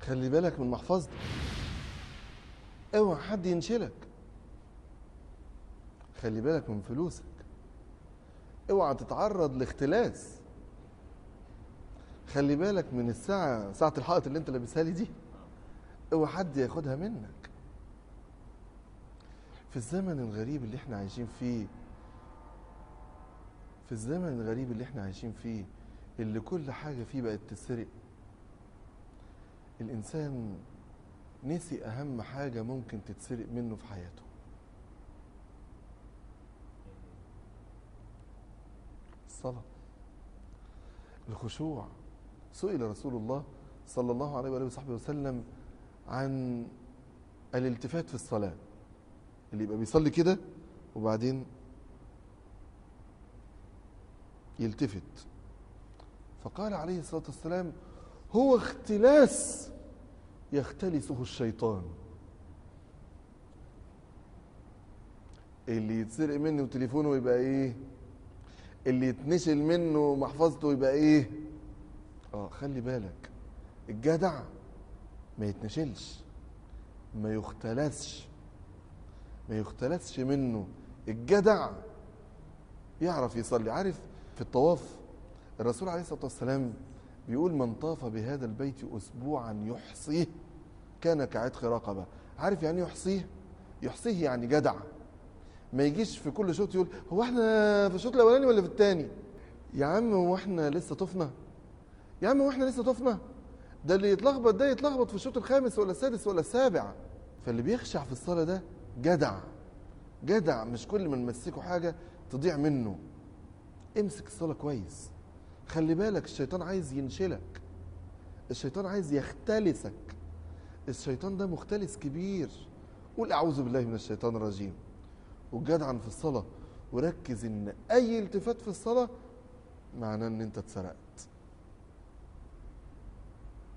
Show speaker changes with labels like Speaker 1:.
Speaker 1: خلي بالك من محفظتك اوعى حد ينشلك خلي بالك من فلوسك اوعى تتعرض لاختلاس خلي بالك من الساعة ساعة الحائط اللي انت لابسها لي دي اوعى حد ياخدها منك في الزمن الغريب اللي احنا عايشين فيه في الزمن الغريب اللي احنا عايشين فيه اللي كل حاجة فيه بقت تسرق الإنسان نسي أهم حاجة ممكن تتسرق منه في حياته الصلاة الخشوع سئل رسول الله صلى الله عليه وآله وصحبه وسلم عن الالتفات في الصلاة اللي يبقى بيصلي كده وبعدين يلتفت فقال عليه الصلاة والسلام هو اختلاس يختلسه الشيطان اللي يتسرق منه تليفونه يبقى ايه اللي يتنشل منه محفظته يبقى ايه اه خلي بالك الجدع ما يتنشلش ما يختلسش ما يختلسش منه الجدع يعرف يصلي عارف في الطواف الرسول عليه الصلاة والسلام بيقول من طاف بهذا البيت أسبوعا يحصيه كان كعتق رقبة عارف يعني يحصيه يحصيه يعني جدع ما يجيش في كل شوط يقول هو احنا في الشوط الاولاني ولا في الثاني يا عم هو احنا لسه طفنا يا عم هو احنا لسه طفنا ده اللي يتلخبط ده يتلخبط في الشوط الخامس ولا السادس ولا السابع فاللي بيخشع في الصلاة ده جدع جدع مش كل ما نمسكه حاجة تضيع منه امسك الصلاة كويس خلي بالك الشيطان عايز ينشلك الشيطان عايز يختلسك الشيطان ده مختلس كبير قول اعوذ بالله من الشيطان الرجيم وجدعا في الصلاة وركز ان اي التفات في الصلاة معناه ان انت اتسرقت